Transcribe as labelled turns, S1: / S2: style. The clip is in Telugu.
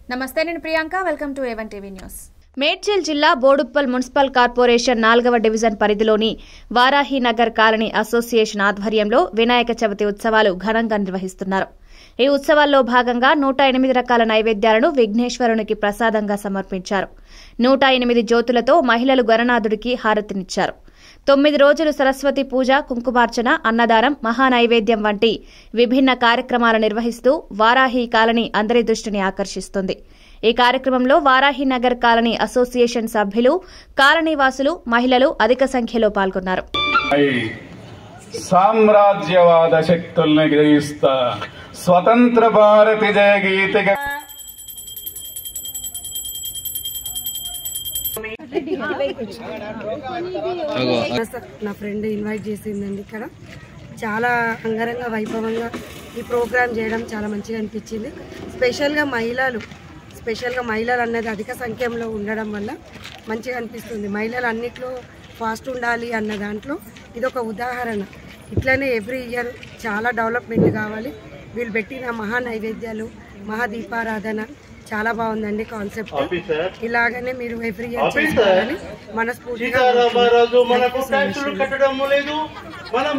S1: నమస్తే నేను Priyanka welcome to A one TV news
S2: Medchal జిల్లా బోడుప్పల్ మున్సిపల్ కార్పొరేషన్ నాలుగవ డివిజన్ పరిధిలోని వారాహి నగర్ కాలనీ అసోసియేషన్ ఆధ్వర్యంలో వినాయక చవితి ఉత్సవాలు ఘనంగా నిర్వహిస్తున్నారు ఈ ఉత్సవాల్లో భాగంగా నూట ఎనిమిది రకాల నైవేద్యాలను విఘ్నేశ్వరునికి ప్రసాదంగా సమర్పించారు నూట ఎనిమిది జ్యోతులతో మహిళలు గణనాథుడికి హారతినిచ్చారు తొమ్మిది రోజులు సరస్వతి పూజ కుంకుమార్చన అన్నదానం మహానైవేద్యం వంటి విభిన్న కార్యక్రమాలు నిర్వహిస్తూ వారాహి కాలనీ అందరి దృష్టిని ఆకర్షిస్తుంది ఈ కార్యక్రమంలో వారాహి నగర్ కాలనీ అసోసియేషన్ సభ్యులు కాలనీవాసులు మహిళలు అధిక సంఖ్యలో పాల్గొన్నారు
S3: అయి సామ్రాజ్యవాద శక్తుల్ని గ్రహిస్తా స్వతంత్ర భారతి జయ గీతిక
S4: నా ఫ్రెండ్ ఇన్వైట్ చేసిందండి ఇక్కడ చాలా అంగరంగ వైభవంగా ఈ ప్రోగ్రామ్ చేయడం చాలా మంచిగా అనిపించింది స్పెషల్గా మహిళలు స్పెషల్గా మహిళలు అన్నది అధిక సంఖ్యలో ఉండడం వల్ల మంచిగా అనిపిస్తుంది మహిళలు అన్నిట్లో ఫాస్ట్ ఉండాలి అన్న దాంట్లో ఇది ఒక ఉదాహరణ ఇట్లనే ఎవ్రీ ఇయర్ చాలా డెవలప్మెంట్ కావాలి వీళ్ళు పెట్టిన మహా నైవేద్యాలు మహా దీపారాధన చాలా బాగుందండి కాన్సెప్ట్ ఇలాగనే మీరు ఎవ్రీ ఇయర్ చేసుకోవాలని మనస్ఫూర్తిగా
S5: సీతారామరాజు మనకు
S4: కోరుకుంటున్నాను.
S5: ట్యాక్సులు కట్టడం లేదు మనం